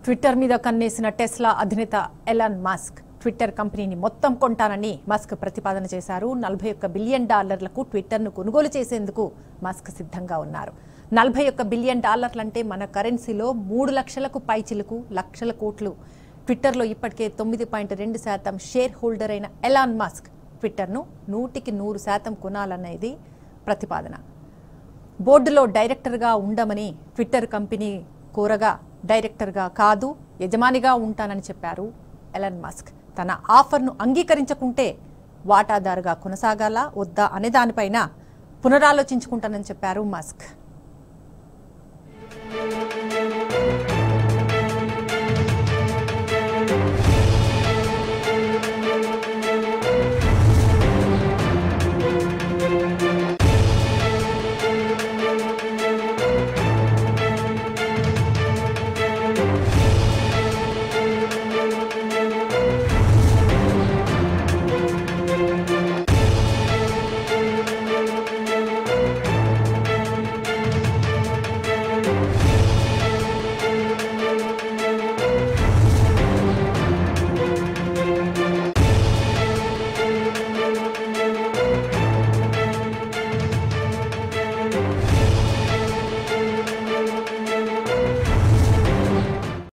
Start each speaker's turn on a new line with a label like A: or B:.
A: Twitter మీద కన్నేసిన Tesla అధినేత ఎలాన్ మాస్క్ ట్విట్టర్ కంపెనీని మొత్తం కొంటానని మస్క్ ప్రతిపాదన చేశారు నలభై ఒక్క బిలియన్ డాలర్లకు ట్విట్టర్ను కొనుగోలు చేసేందుకు మస్క్ సిద్ధంగా ఉన్నారు నలభై ఒక్క బిలియన్ డాలర్లంటే మన కరెన్సీలో మూడు లక్షలకు పైచిలకు లక్షల కోట్లు ట్విట్టర్లో ఇప్పటికే తొమ్మిది పాయింట్ రెండు శాతం షేర్ హోల్డర్ అయిన ఎలాన్ మస్క్ ట్విట్టర్ను నూటికి నూరు శాతం కొనాలనేది ప్రతిపాదన బోర్డులో డైరెక్టర్గా ఉండమని ట్విట్టర్ కంపెనీ కోరగా డైరెక్టర్గా కాదు యజమానిగా ఉంటానని చెప్పారు ఎలన్ మస్క్ తన ఆఫర్ను అంగీకరించకుంటే వాటాదారుగా కొనసాగాలా వద్దా అనే దానిపైన పునరాలోచించుకుంటానని చెప్పారు మస్క్